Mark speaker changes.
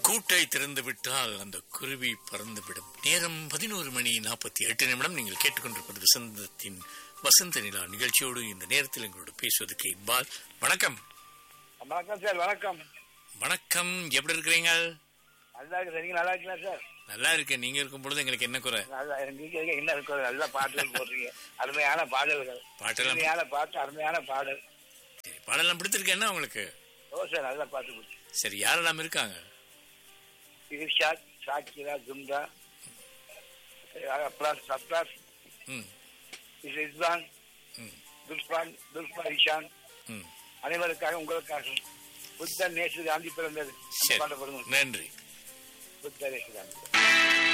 Speaker 1: கூட்டை திறந்து விட்டால் அந்த குருவி பறந்துவிடும் நேரம் பதினோரு மணி நாற்பத்தி எட்டு நிமிடம் நீங்கள் கேட்டுக்கொண்டிருப்பது வசந்தத்தின் வசந்த நிலா நிகழ்ச்சியோடு இந்த நேரத்தில் எங்களோட பேசுவதற்கு இக்பால் வணக்கம்
Speaker 2: வணக்கம் சார் வணக்கம்
Speaker 1: வணக்கம் எப்படி இருக்கிறீங்க
Speaker 2: நல்லா இருக்கு நீங்க நல்லா இருக்கீங்களா சார்
Speaker 1: நல்லா இருக்கேன் நீங்க இருக்கும் பொழுது எங்களுக்கு என்ன குறை
Speaker 2: நல்லா நீங்க என்ன இருக்கும் நல்ல பாடல்கள் போடுறீங்க அருமையான பாடல்கள்
Speaker 1: பாட்டெல்லாம்
Speaker 2: அருமையான பாட்டு அருமையான பாடல்
Speaker 1: சரி, பாடலாம் பிடித்திருக்கேன்னா உங்களுக்கு
Speaker 2: ஓ சார் நல்ல பாட்டு போச்சு
Speaker 1: சரி யாரெல்லாம் இருக்காங்க
Speaker 2: இர்ஷாத் சாக்கிரா ஜும்ரா அப்ராஸ் சப்ராஸ்
Speaker 1: ம்
Speaker 2: இஸ்வான்
Speaker 1: ம்
Speaker 2: துல்பான் துல்பா இஷான்
Speaker 1: ம்
Speaker 2: அனைவருக்காக உங்களுக்காக புத்தன் நேசு காந்தி பிறந்தது
Speaker 1: சரி
Speaker 2: பாடப்படுங்க
Speaker 1: நன்றி
Speaker 2: புத்த நேசு காந்தி